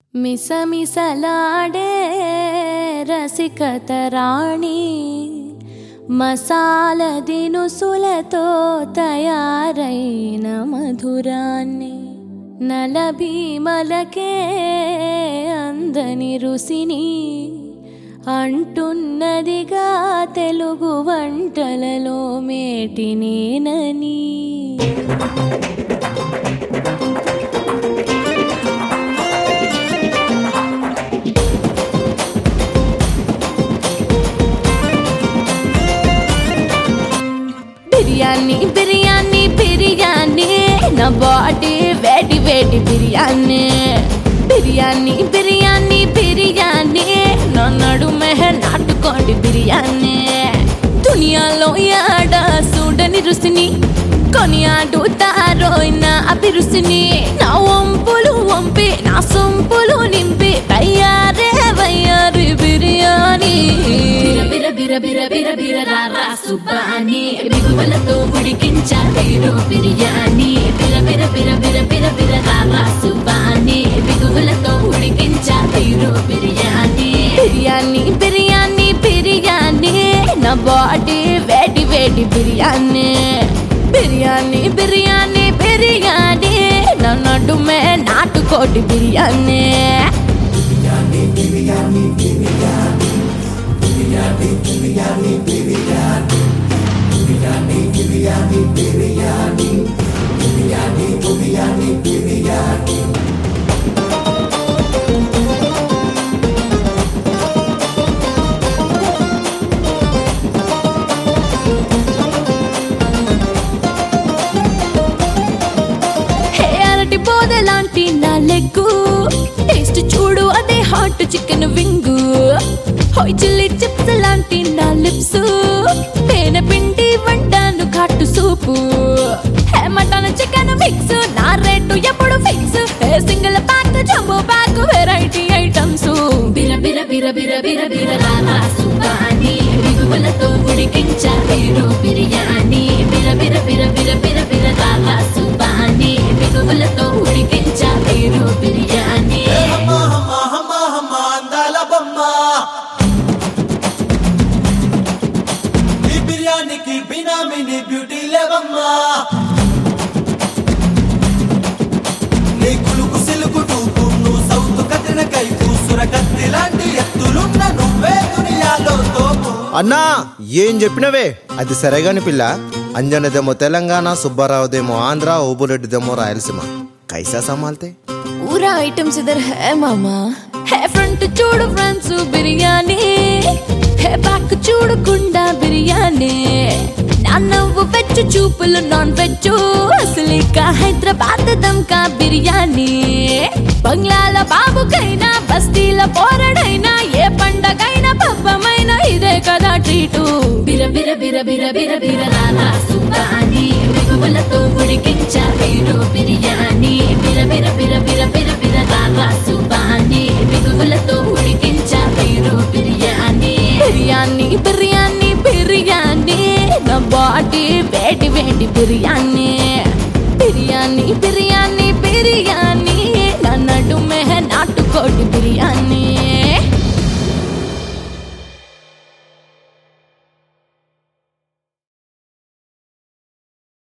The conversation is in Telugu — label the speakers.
Speaker 1: మిసమిసలాడే రసికత రాణి మసాల దినుసులతో తయారైన మధురాన్ని నలభీమలకే అందని రుసిని అంటున్నదిగా తెలుగు వంటలలో మేటినేనని బిర్యానీ బిర్యానీ బిర్యానీ నా బాడీ వేడి వేడి బిర్యానీ బిర్యానీ బిర్యానీ బిర్యానీ నా నడుమే నాటుకోండి బిర్యానీ దునియాలో యాడ చూడని రుసిని కొని ఆడుతారో నా అభిరుసిని నా వంపులు వంపి నా సొంపులు నింపి వయ్యారే వయ్యారి బిర్యానీ
Speaker 2: బిర బిర బిర బిర బిర రా రా సుబ్బాని బిగువలతో ఉడికించా హీరో బిర్యానీ బిర బిర బిర బిర బిర బిర రా రా సుబ్బాని బిగువలతో ఉడికించా హీరో బిర్యానీ
Speaker 1: బిర్యానీ బిర్యానీ బిర్యానీ నా బాడీ వేడి వేడి బిర్యానీ బిర్యానీ బిర్యానీ బిర్యానీ నా నడుమే నాటుకోటి బిర్యానీ హే అరటి బోదలాంటి నా లెగ్గు టేస్ట్ చూడు అదే హాట్ చికెన్ వింగు హోయ్ చిల్లి చిప్స్ లాంటి నా లిప్స్ తేనె పిండి వంటాను ఘాటు soup hey mutton chicken mix నా రేటు ఎప్పుడు fix hey single pack jumbo pack variety items
Speaker 2: బిర బిర బిర బిర బిర బిర రా రా సుబ్బాని బిగువలతో ఉడికించా హీరో బిర్యానీ బిర బిర బిర బిర బిర బిర రా రా సుబ్బాని బిగువలతో ఉడికించా హీరో బిర్యానీ
Speaker 3: హమ్మ హమ్మ హమ్మ హమ్మ అందాల బొమ్మ ఈ బిర్యానీకి బినామీని బ్యూటీ లేవమ్మా నీ కులుకు సిలుకు టూపు నువ్వు సౌత్ కట్టిన కైపు సురకత్తి లాంటి ఎత్తులున్న నువ్వే దునియాలో తోపు
Speaker 4: అన్నా ఏం చెప్పినవే అది సరేగాని పిల్ల అంజనదేమో తెలంగాణ సుబ్బారావుదేమో ఆంధ్ర ఓబురెడ్డిదేమో రాయలసీమ కైసా సమాల్తే
Speaker 1: पूरा आइटम्स इधर है मामा है फ्रंट చూడు ఫ్రెండ్స్ బిర్యానీ హే బ్యాక్ చూడు కుండా బిర్యానీ నా నవ్వు వెజ్ చూపులు నాన్ వెజ్ అసలిక హైదరాబాద్ దమ్కా బిర్యానీ బంగ్లాల బాబుకైనా బస్తీల పోరడైనా ఏ పండగైనా పబ్బమైనా ఇదే కదా ట్రీటు
Speaker 2: బిర బిర బిర బిర బిర బిర రా రా సుబ్బాని బిగువలతో ఉడికించా హీరో